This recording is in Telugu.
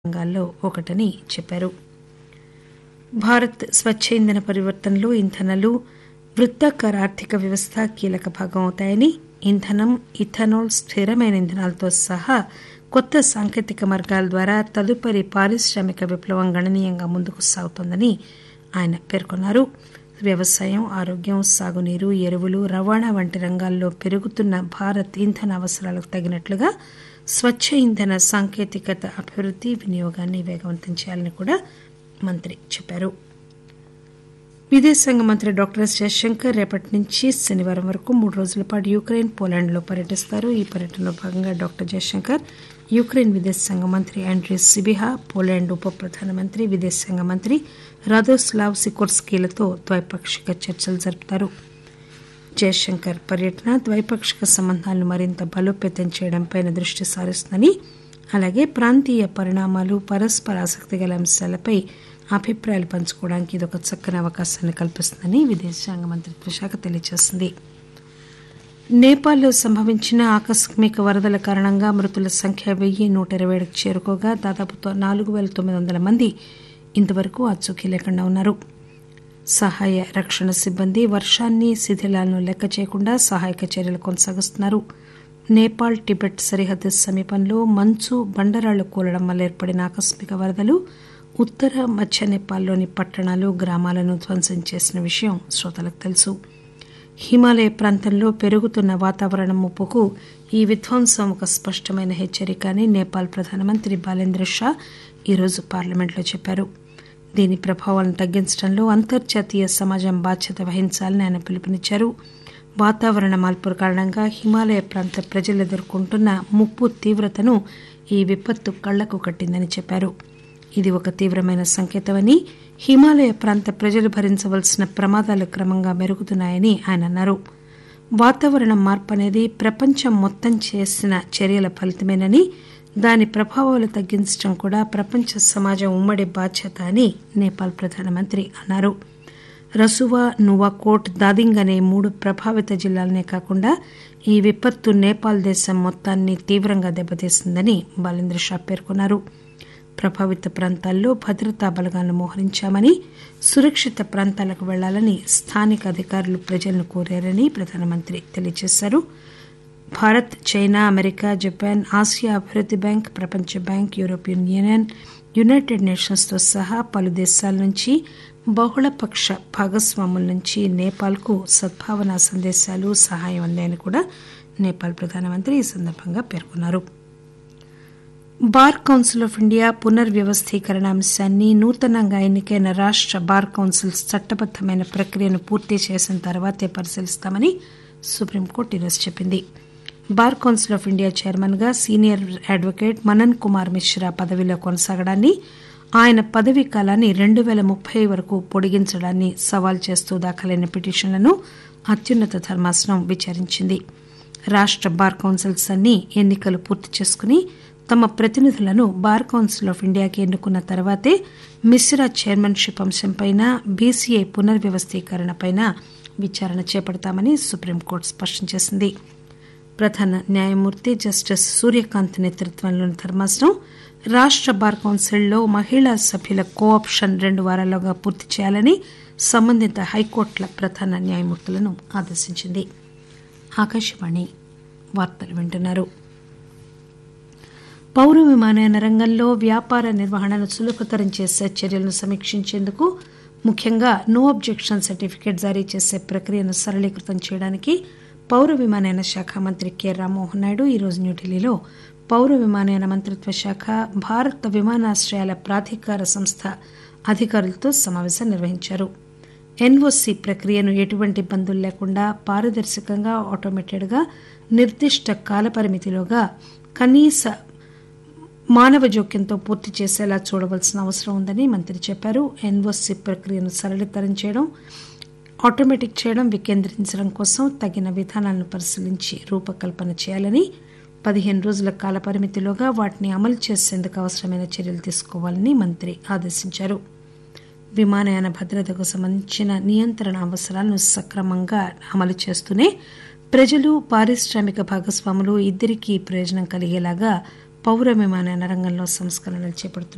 రంగాల్లో ఒకటని చెప్పారు భారత్ స్వచ్చ ఇంధన పరివర్తనలో ఇంధనాలు వృత్తాకార ఆర్థిక వ్యవస్థ కీలక భాగం అవుతాయని ఇంధనం ఇథనాల్ స్థిరమైన ఇంధనాలతో సహా కొత్త సాంకేతిక మార్గాల ద్వారా తదుపరి పారిశ్రామిక విప్లవం గణనీయంగా ముందుకు సాగుతోందని ఆయన పేర్కొన్నారు వ్యవసాయం ఆరోగ్యం సాగునీరు ఎరువులు రవాణా వంటి రంగాల్లో పెరుగుతున్న భారత్ ఇంధన అవసరాలకు తగినట్లుగా స్వచ్చ ఇంధన సాంకేతికత అభివృద్ది వినియోగాన్ని వేగవంతం చేయాలని కూడా మంత్రి చెప్పారు విదేశాంగ మంత్రి డాక్టర్ ఎస్ జయశంకర్ రేపటి నుంచి శనివారం వరకు మూడు రోజుల పాటు యుక్రెయిన్ పోలాండ్ లో పర్యటిస్తారు ఈ పర్యటనలో భాగంగా డాక్టర్ జయశంకర్ యుక్రెయిన్ విదేశాంగ మంత్రి ఆండ్రీ సిబిహా పోలాండ్ ఉప ప్రధానమంత్రి విదేశాంగ మంత్రి రాదోస్లావ్ సికోర్స్కీలతో ద్వైపాక్షిక చర్చలు జరుపుతారు జయశంకర్ పర్యటన ద్వైపాక్షిక సంబంధాలను మరింత బలోపేతం చేయడంపై దృష్టి సారిస్తుందని అలాగే ప్రాంతీయ పరిణామాలు పరస్పర ఆసక్తి గల అంశాలపై అభిప్రాయాలు పంచుకోవడానికి ఇదొక చక్కని అవకాశాన్ని కల్పిస్తుందని విదేశాంగ మంత్రిత్వ శాఖ తెలియజేసింది నేపాల్లో సంభవించిన ఆకస్మిక వరదల కారణంగా మృతుల సంఖ్య వెయ్యి నూట ఇరవై ఏడుకు చేరుకోగా దాదాపు నాలుగు పేల తొమ్మిది వందల మంది ఇంతవరకు ఆచూకీ లేకుండా ఉన్నారు సహాయ రక్షణ సిబ్బంది వర్షాన్ని శిథిలాలను లెక్క చేయకుండా సహాయక చర్యలు కొనసాగిస్తున్నారు నేపాల్ టిబెట్ సరిహద్దు సమీపంలో మంచు బండరాళ్లు కూలడం వల్ల ఏర్పడిన ఆకస్మిక వరదలు ఉత్తర మధ్య నేపాల్లోని పట్టణాలు గ్రామాలను ధ్వంసం చేసిన విషయం శ్రోతలకు తెలుసు హిమాలయ ప్రాంతంలో పెరుగుతున్న వాతావరణ ముప్పుకు ఈ విధ్వంసం ఒక స్పష్టమైన హెచ్చరిక అని నేపాల్ ప్రధానమంత్రి బాలేంద్ర షా ఈరోజు పార్లమెంట్లో చెప్పారు దీని ప్రభావాలను తగ్గించడంలో అంతర్జాతీయ సమాజం బాధ్యత వహించాలని ఆయన పిలుపునిచ్చారు వాతావరణ మార్పుల కారణంగా హిమాలయ ప్రాంత ప్రజలు ఎదుర్కొంటున్న ముప్పు తీవ్రతను ఈ విపత్తు కళ్లకు కట్టిందని చెప్పారు ఇది ఒక తీవ్రమైన సంకేతమని హిమాలయ ప్రాంత ప్రజలు భరించవలసిన ప్రమాదాలు క్రమంగా మెరుగుతున్నాయని ఆయన అన్నారు వాతావరణ మార్పు అనేది ప్రపంచం మొత్తం చేసిన చర్యల ఫలితమేనని దాని ప్రభావాలు తగ్గించడం కూడా ప్రపంచ సమాజం ఉమ్మడి బాధ్యత అని నేపాల్ ప్రధానమంత్రి అన్నారు రసువా నువాకోట్ దాదింగ్ అనే మూడు ప్రభావిత జిల్లాలనే కాకుండా ఈ విపత్తు నేపాల్ దేశం మొత్తాన్ని తీవ్రంగా దెబ్బతీసిందని బాలేంద్ర షా పేర్కొన్నారు ప్రభావిత ప్రాంతాల్లో భద్రతా బలగాలను మోహరించామని సురక్షిత ప్రాంతాలకు వెళ్లాలని స్థానిక అధికారులు ప్రజలను కోరారని ప్రధానమంత్రి తెలియజేశారు Bharat China America Japan Asia అభివృద్ది బ్యాంక్ ప్రపంచ బ్యాంక్ యూరోపియన్ యూనియన్ యునైటెడ్ నేషన్స్తో సహా పలు దేశాల నుంచి బహుళపక్ష భాగస్వాముల నుంచి నేపాల్కు సద్భావనా సందేశాలు సహాయం అందాయని కూడా నేపాల్ ప్రధానమంత్రి ఈ సందర్భంగా పేర్కొన్నారు బార్ కౌన్సిల్ ఆఫ్ ఇండియా పునర్వ్యవస్థీకరణ అంశాన్ని నూతనంగా ఎన్నికైన రాష్ట బార్ కౌన్సిల్ చట్టబద్దమైన ప్రక్రియను పూర్తి చేసిన తర్వాతే పరిశీలిస్తామని సుప్రీంకోర్టు ఈరోజు చెప్పింది bar council of India chairman గా సీనియర్ అడ్వకేట్ మనన్ కుమార్ మిశ్రా పదవిలో కొనసాగడాన్ని ఆయన పదవీ కాలాన్ని రెండు పేల ముప్పై వరకు పొడిగించడాన్ని సవాల్ చేస్తూ దాఖలైన పిటిషన్లను అత్యున్నత ధర్మాసనం విచారించింది రాష్ట బార్ కౌన్సిల్స్ అన్ని ఎన్నికలు పూర్తి చేసుకుని తమ ప్రతినిధులను బార్ కౌన్సిల్ ఆఫ్ ఇండియాకి ఎన్నుకున్న తర్వాతే మిశ్రా చైర్మన్షిప్ అంశంపై బీసీఐ పునర్వ్యవస్థీకరణపై విచారణ చేపడతామని సుప్రీంకోర్టు స్పష్టం చేసింది ప్రధాన న్యాయమూర్తి జస్టిస్ సూర్యకాంత్ నేతృత్వంలోని ధర్మాసనం రాష్ట బార్ కౌన్సిల్లో మహిళా సభ్యుల కో ఆప్షన్ రెండు వారాల్లోగా పూర్తి చేయాలని సంబంధిత హైకోర్టుల ప్రధాన న్యాయమూర్తులను ఆదేశించింది ఆకాశవాణి వార్తలు వింటున్నారు పౌర విమానయాన రంగంలో వ్యాపార నిర్వహణను సులభతరం చేసే చర్యలను సమీక్షించేందుకు ముఖ్యంగా నో అబ్జెక్షన్ సర్టిఫికేట్ జారీ చేసే ప్రక్రియను సరళీకృతం చేయడానికి పౌర విమానయాన శాఖ మంత్రి కె రామ్మోహన్ నాయుడు ఈరోజు న్యూఢిల్లీలో పౌర విమానయాన మంత్రిత్వ శాఖ భారత విమానాశ్రయాల ప్రాధికార సంస్థ అధికారులతో సమావేశం నిర్వహించారు ఎన్ఓసి ప్రక్రియను ఎటువంటి ఇబ్బందులు లేకుండా పారదర్శకంగా ఆటోమేటెడ్గా నిర్దిష్ట కాలపరిమితిలోగా కనీస మానవ జోక్యంతో పూర్తి చేసేలా చూడవలసిన అవసరం ఉందని మంత్రి చెప్పారు ఎన్ఓసి ప్రక్రియను సరళీతరం చేయడం ఆటోమేటిక్ చేయడం వికేంద్రీకరించడం కోసం తగిన విధానాలను పరిశీలించి రూపకల్పన చేయాలని పదిహేను రోజుల కాల పరిమితిలోగా వాటిని అమలు చేసేందుకు అవసరమైన చర్యలు తీసుకోవాలని మంత్రి ఆదేశించారు విమానయాన భద్రతకు సంబంధించిన నియంత్రణ అవసరాలను సక్రమంగా అమలు చేస్తూనే ప్రజలు పారిశ్రామిక భాగస్వాములు ఇద్దరికీ ప్రయోజనం కలిగేలాగా పౌర విమానయాన రంగంలో సంస్కరణలు చేపడుతున్నారు